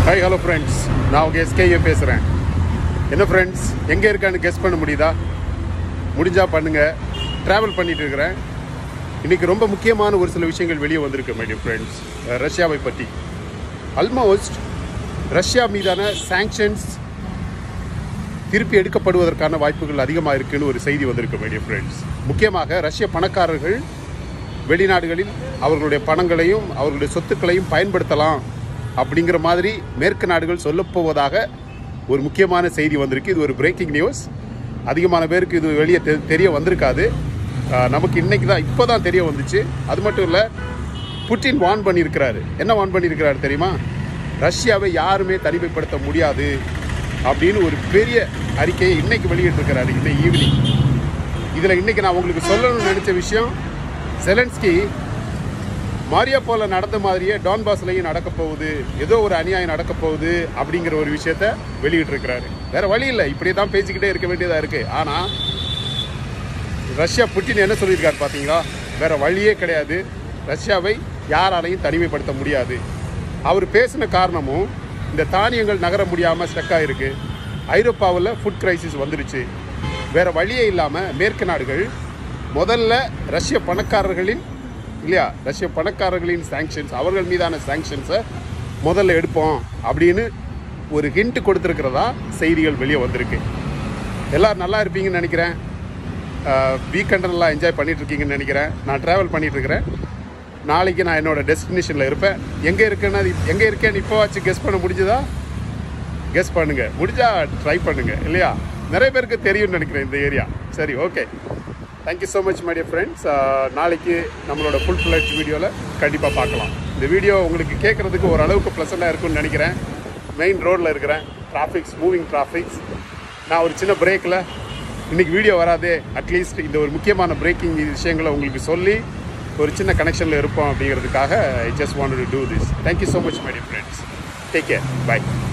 hi hello friends நான் உங்கள் SKA பேசுகிறேன் என்ன ஃப்ரெண்ட்ஸ் எங்கே இருக்கான்னு கெஸ் பண்ண முடியுதா முடிஞ்சா பண்ணுங்க ட்ராவல் பண்ணிட்டு இருக்கிறேன் இன்றைக்கி ரொம்ப முக்கியமான ஒரு சில விஷயங்கள் வெளியே வந்திருக்கு மை டியர் ஃப்ரெண்ட்ஸ் ரஷ்யாவை பற்றி ஆல்மோஸ்ட் ரஷ்யா மீதான சாங்ஷன்ஸ் திருப்பி எடுக்கப்படுவதற்கான வாய்ப்புகள் அதிகமாக இருக்குன்னு ஒரு செய்தி வந்திருக்கு மை டியர் ஃப்ரெண்ட்ஸ் முக்கியமாக ரஷ்ய பணக்காரர்கள் வெளிநாடுகளில் அவர்களுடைய பணங்களையும் அவர்களுடைய சொத்துக்களையும் பயன்படுத்தலாம் அப்படிங்கிற மாதிரி மேற்கு நாடுகள் சொல்லப்போவதாக ஒரு முக்கியமான செய்தி வந்திருக்கு இது ஒரு பிரேக்கிங் நியூஸ் அதிகமான பேருக்கு இது வெளியே தெ- தெரிய வந்திருக்காது ஆஹ் நமக்கு இன்னைக்கு தான் இப்போ தான் தெரிய வந்துச்சு அது மட்டும் இல்லை புட்டின் வான் பண்ணியிருக்கிறாரு என்ன வான் பண்ணியிருக்கிறாரு தெரியுமா ரஷ்யாவை யாருமே தனிமைப்படுத்த முடியாது அப்படின்னு ஒரு பெரிய அறிக்கையை இன்னைக்கு வெளியிட்டிருக்கிறாரு இந்த ஈவினிங் இதில் இன்னைக்கு நான் உங்களுக்கு சொல்லணும்னு நினச்ச விஷயம் செலன்ஸ்கி மாரியாப்போல நடந்த மாதிரியே டான் பாஸ்லையும் நடக்க போகுது ஏதோ ஒரு அநியாயம் நடக்க போகுது அப்படிங்கிற ஒரு விஷயத்த வெளியிட்டிருக்கிறாரு வேற வழி இல்லை இப்படியே தான் பேசிக்கிட்டே இருக்க வேண்டியதாக இருக்கு ஆனால் ரஷ்யா புட்டின் என்ன சொல்லியிருக்காரு பார்த்தீங்களா வேற வழியே கிடையாது ரஷ்யாவை யாராலையும் தனிமைப்படுத்த முடியாது அவர் பேசின காரணமும் இந்த தானியங்கள் நகர முடியாமல் ஸ்டக் ஆயிருக்கு ஐரோப்பாவில் ஃபுட் கிரைசிஸ் வந்துருச்சு வேற வழியே இல்லாமல் மேற்கு நாடுகள் முதல்ல ரஷ்ய பணக்காரர்களின் இல்லையா ரஷ்ய பணக்காரர்களின் சாங்ஷன்ஸ் அவர்கள் மீதான சாங்ஷன்ஸை முதல்ல எடுப்போம் அப்படின்னு ஒரு ஹிண்ட் கொடுத்துருக்கிறதா செய்திகள் வெளியே வந்திருக்கு எல்லாரும் நல்லா இருப்பீங்கன்னு நினைக்கிறேன் வீக்கெண்டெல்லாம் என்ஜாய் பண்ணிட்டு இருக்கீங்கன்னு நினைக்கிறேன் நான் ட்ராவல் பண்ணிட்டு இருக்கிறேன் நாளைக்கு நான் என்னோட டெஸ்டினேஷனில் இருப்பேன் எங்கே இருக்கேன்னு அது எங்கே இருக்கேன்னு இப்போ வச்சு கெஸ் பண்ண முடிஞ்சதா கெஸ் பண்ணுங்க முடிஞ்சா ட்ரை பண்ணுங்க இல்லையா நிறைய பேருக்கு தெரியும்னு நினைக்கிறேன் இந்த ஏரியா சரி okay thank you so much my dear friends நாளைக்கு நம்மளோட ஃபுல் ஃப்ளட்ஜ் வீடியோவில் கண்டிப்பாக பார்க்கலாம் இந்த வீடியோ உங்களுக்கு கேட்குறதுக்கு ஓரளவுக்கு ப்ளசண்டாக இருக்கும்னு நினைக்கிறேன் மெயின் ரோட்டில் இருக்கிறேன் டிராஃபிக்ஸ் மூவிங் டிராஃபிக்ஸ் நான் ஒரு சின்ன பிரேக்கில் இன்னைக்கு வீடியோ வராதே அட்லீஸ்ட் இந்த ஒரு முக்கியமான பிரேக்கிங் விஷயங்களை உங்களுக்கு சொல்லி ஒரு சின்ன கனெக்ஷனில் இருப்போம் அப்படிங்கிறதுக்காக I just want to do this thank you so much my dear friends take care by